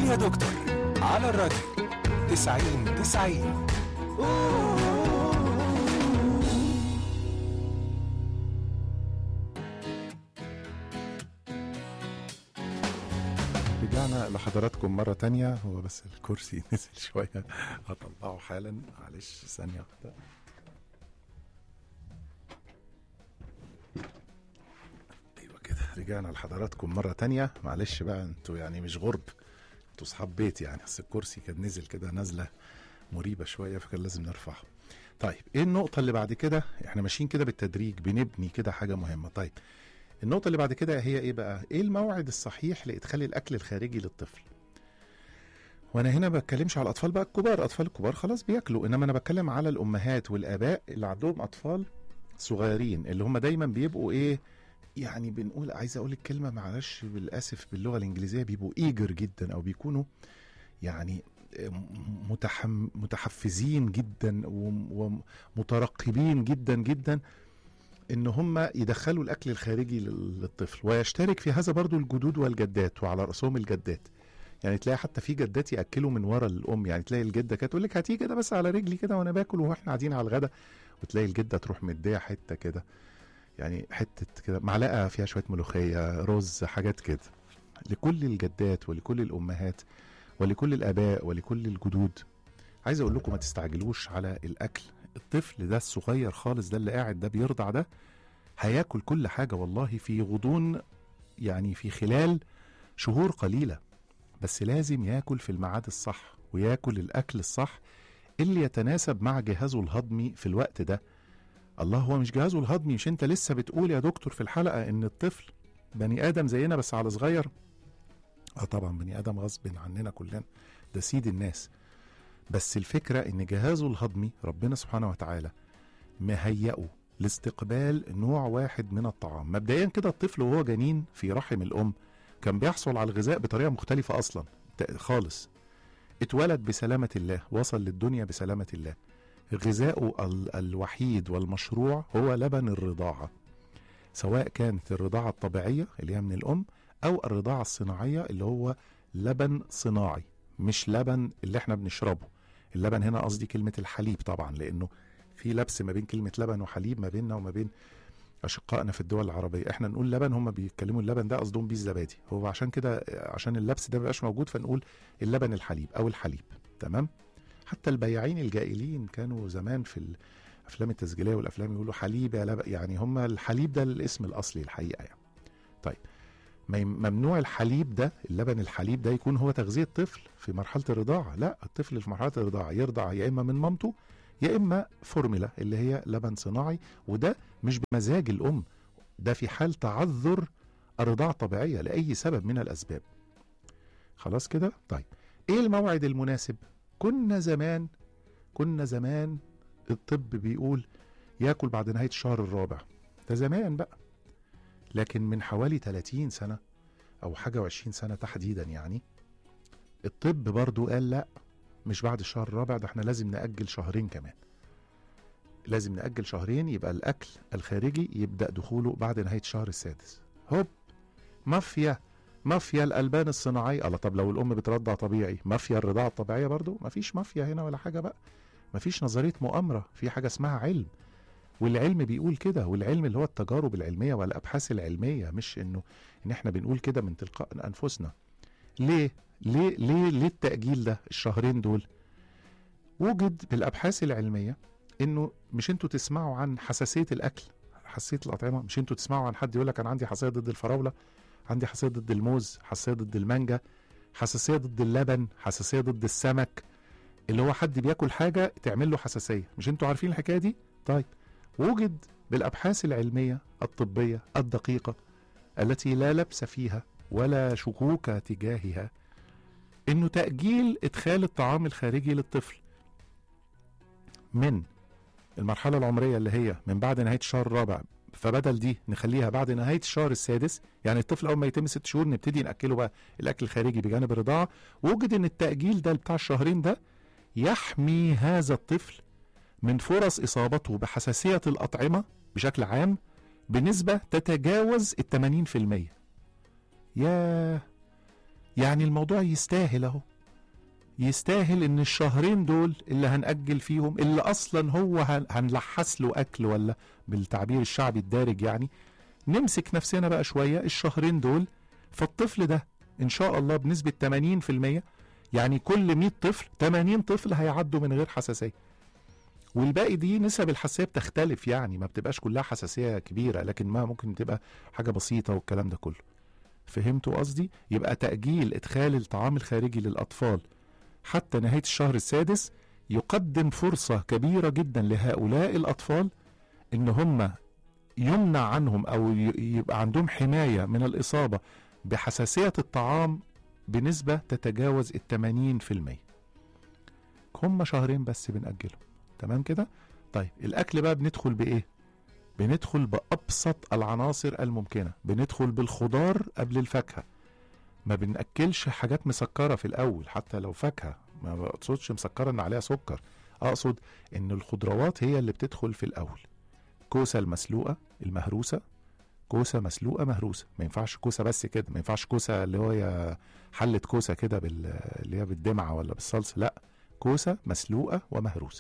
يا دكتور على الراديو 90 90 رجعنا لحضراتكم مرة تانية هو بس الكرسي نزل شوية هطلعه حالا معلش ثانية واحدة ايوه كده رجعنا لحضراتكم مرة تانية معلش بقى انتوا يعني مش غرب انتوا صحاب بيت يعني بس الكرسي كان نزل كده نازلة مريبة شوية فكان لازم نرفعه طيب ايه النقطة اللي بعد كده احنا ماشيين كده بالتدريج بنبني كده حاجة مهمة طيب النقطة اللي بعد كده هي ايه بقى؟ ايه الموعد الصحيح لادخال الاكل الخارجي للطفل؟ وانا هنا ما بتكلمش على الاطفال بقى الكبار، الاطفال الكبار خلاص بياكلوا، انما انا بتكلم على الامهات والاباء اللي عندهم اطفال صغيرين اللي هم دايما بيبقوا ايه؟ يعني بنقول عايز اقول الكلمه معلش بالاسف باللغه الانجليزيه بيبقوا ايجر جدا او بيكونوا يعني متحم متحفزين جدا وم- ومترقبين جدا جدا ان هم يدخلوا الاكل الخارجي لل- للطفل ويشترك في هذا برضو الجدود والجدات وعلى راسهم الجدات يعني تلاقي حتى في جدات ياكلوا من ورا الام يعني تلاقي الجده كانت تقول لك هاتيه كده بس على رجلي كده وانا باكل واحنا قاعدين على الغدا وتلاقي الجده تروح مديه حته كده يعني حته كده معلقه فيها شويه ملوخيه رز حاجات كده لكل الجدات ولكل الامهات ولكل الاباء ولكل الجدود عايز اقول لكم ما تستعجلوش على الاكل الطفل ده الصغير خالص ده اللي قاعد ده بيرضع ده هياكل كل حاجة والله في غضون يعني في خلال شهور قليلة بس لازم ياكل في الميعاد الصح وياكل الأكل الصح اللي يتناسب مع جهازه الهضمي في الوقت ده الله هو مش جهازه الهضمي مش انت لسه بتقول يا دكتور في الحلقة ان الطفل بني آدم زينا بس على صغير اه طبعا بني آدم غصب عننا كلنا ده سيد الناس بس الفكرة ان جهازه الهضمي ربنا سبحانه وتعالى مهيئه لاستقبال نوع واحد من الطعام مبدئيا كده الطفل وهو جنين في رحم الام كان بيحصل على الغذاء بطريقه مختلفه اصلا ت- خالص اتولد بسلامه الله وصل للدنيا بسلامه الله غذاؤه ال- الوحيد والمشروع هو لبن الرضاعه سواء كانت الرضاعه الطبيعيه اللي هي من الام او الرضاعه الصناعيه اللي هو لبن صناعي مش لبن اللي احنا بنشربه اللبن هنا قصدي كلمه الحليب طبعا لانه في لبس ما بين كلمة لبن وحليب ما بيننا وما بين أشقائنا في الدول العربية احنا نقول لبن هم بيتكلموا اللبن ده قصدهم بيه الزبادي هو عشان كده عشان اللبس ده مبقاش موجود فنقول اللبن الحليب أو الحليب تمام حتى البياعين الجائلين كانوا زمان في الأفلام التسجيلية والأفلام يقولوا حليب يا لبن يعني هم الحليب ده الاسم الأصلي الحقيقة يعني طيب ما يم- ممنوع الحليب ده اللبن الحليب ده يكون هو تغذية الطفل في مرحلة الرضاعة لا الطفل في مرحلة الرضاعة يرضع يا إما من مامته يا اما فورمولا اللي هي لبن صناعي وده مش بمزاج الام ده في حال تعذر الرضاعة الطبيعية لأي سبب من الأسباب خلاص كده طيب ايه الموعد المناسب كنا زمان كنا زمان الطب بيقول ياكل بعد نهاية الشهر الرابع ده زمان بقى لكن من حوالي 30 سنة أو حاجة وعشرين سنة تحديدا يعني الطب برضو قال لا مش بعد الشهر الرابع ده احنا لازم نأجل شهرين كمان لازم نأجل شهرين يبقى الأكل الخارجي يبدأ دخوله بعد نهاية الشهر السادس هوب مافيا مافيا الألبان الصناعية الله طب لو الأم بترضع طبيعي مافيا الرضاعة الطبيعية برضو مفيش مافيا هنا ولا حاجة بقى مفيش نظرية مؤامرة في حاجة اسمها علم والعلم بيقول كده والعلم اللي هو التجارب العلمية والأبحاث العلمية مش إنه إن إحنا بنقول كده من تلقاء أنفسنا ليه ليه ليه ليه التأجيل ده الشهرين دول وجد بالابحاث العلميه انه مش انتوا تسمعوا عن حساسيه الاكل حساسيه الاطعمه مش انتوا تسمعوا عن حد يقول لك انا عندي حساسيه ضد الفراوله عندي حساسيه ضد الموز حساسيه ضد المانجا حساسيه ضد اللبن حساسيه ضد السمك اللي هو حد بياكل حاجه تعمل له حساسيه مش انتوا عارفين الحكايه دي طيب وجد بالابحاث العلميه الطبيه الدقيقه التي لا لبس فيها ولا شكوك تجاهها انه تاجيل ادخال الطعام الخارجي للطفل من المرحله العمريه اللي هي من بعد نهايه الشهر الرابع فبدل دي نخليها بعد نهايه الشهر السادس يعني الطفل اول ما يتم ست شهور نبتدي ناكله بقى الاكل الخارجي بجانب الرضاعه وجد ان التاجيل ده بتاع الشهرين ده يحمي هذا الطفل من فرص اصابته بحساسيه الاطعمه بشكل عام بنسبه تتجاوز ال 80% ياه يعني الموضوع يستاهل اهو يستاهل ان الشهرين دول اللي هنأجل فيهم اللي اصلا هو هن- هنلحس له اكل ولا بالتعبير الشعبي الدارج يعني نمسك نفسنا بقى شوية الشهرين دول فالطفل ده ان شاء الله بنسبة 80% يعني كل 100 طفل 80 طفل هيعدوا من غير حساسية والباقي دي نسب الحساسية بتختلف يعني ما بتبقاش كلها حساسية كبيرة لكن ما ممكن تبقى حاجة بسيطة والكلام ده كله فهمتوا قصدي يبقى تأجيل إدخال الطعام الخارجي للأطفال حتى نهاية الشهر السادس يقدم فرصة كبيرة جدا لهؤلاء الأطفال إن هم يمنع عنهم أو ي- يبقى عندهم حماية من الإصابة بحساسية الطعام بنسبة تتجاوز التمانين في المية هم شهرين بس بنأجلهم تمام كده طيب الأكل بقى بندخل بإيه بندخل بأبسط العناصر الممكنة بندخل بالخضار قبل الفاكهة ما بنأكلش حاجات مسكرة في الأول حتى لو فاكهة ما بقصدش مسكرة إن عليها سكر أقصد إن الخضروات هي اللي بتدخل في الأول كوسة المسلوقة المهروسة كوسة مسلوقة مهروسة ما ينفعش كوسة بس كده ما ينفعش كوسة اللي هو حلة كوسة كده بال... اللي هي بالدمعة ولا بالصلصة لا كوسة مسلوقة ومهروسة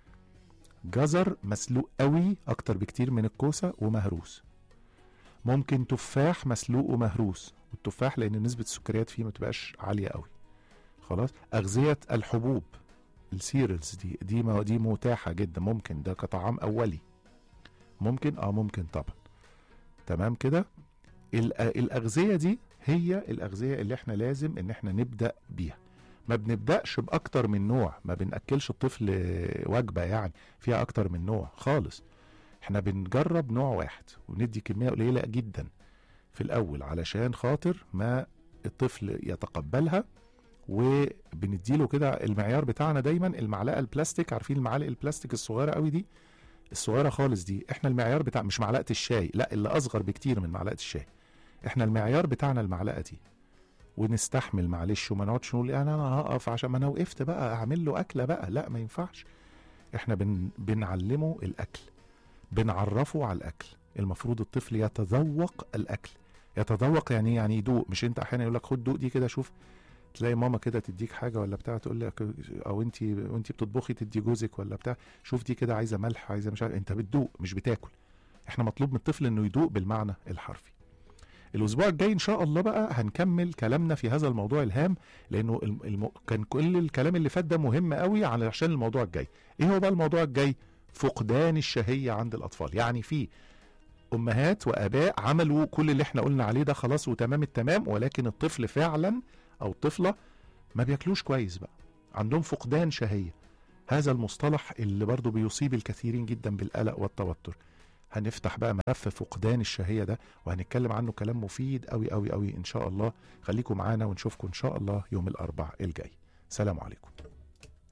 جزر مسلوق قوي أكتر بكتير من الكوسة ومهروس ممكن تفاح مسلوق ومهروس والتفاح لأن نسبة السكريات فيه ما تبقاش عالية قوي خلاص أغذية الحبوب السيريالز دي دي ما دي متاحة جدا ممكن ده كطعام أولي ممكن اه ممكن طبعا تمام كده الأ- الأغذية دي هي الأغذية اللي احنا لازم ان احنا نبدأ بيها ما بنبدأش بأكتر من نوع ما بنأكلش الطفل وجبة يعني فيها أكتر من نوع خالص احنا بنجرب نوع واحد وندي كمية قليلة جدا في الأول علشان خاطر ما الطفل يتقبلها وبنديله كده المعيار بتاعنا دايما المعلقة البلاستيك عارفين المعالق البلاستيك الصغيرة قوي دي الصغيرة خالص دي احنا المعيار بتاع مش معلقة الشاي لا اللي أصغر بكتير من معلقة الشاي احنا المعيار بتاعنا المعلقة دي ونستحمل معلش وما نقعدش نقول يعني انا هقف عشان ما انا وقفت بقى اعمل له اكله بقى لا ما ينفعش احنا بن بنعلمه الاكل بنعرفه على الاكل المفروض الطفل يتذوق الاكل يتذوق يعني إيه؟ يعني يدوق مش انت احيانا يقول لك خد دوق دي كده شوف تلاقي ماما كده تديك حاجه ولا بتاع تقول لك او انت وانت بتطبخي تدي جوزك ولا بتاع شوف دي كده عايزه ملح عايزه مش عارف انت بتدوق مش بتاكل احنا مطلوب من الطفل انه يدوق بالمعنى الحرفي الاسبوع الجاي ان شاء الله بقى هنكمل كلامنا في هذا الموضوع الهام لانه الم... الم... كان كل الكلام اللي فات ده مهم قوي علشان الموضوع الجاي ايه هو بقى الموضوع الجاي فقدان الشهيه عند الاطفال يعني في امهات واباء عملوا كل اللي احنا قلنا عليه ده خلاص وتمام التمام ولكن الطفل فعلا او الطفله ما بياكلوش كويس بقى عندهم فقدان شهيه هذا المصطلح اللي برضو بيصيب الكثيرين جدا بالقلق والتوتر هنفتح بقى ملف فقدان الشهية ده وهنتكلم عنه كلام مفيد قوي قوي قوي إن شاء الله خليكم معانا ونشوفكم إن شاء الله يوم الأربع الجاي سلام عليكم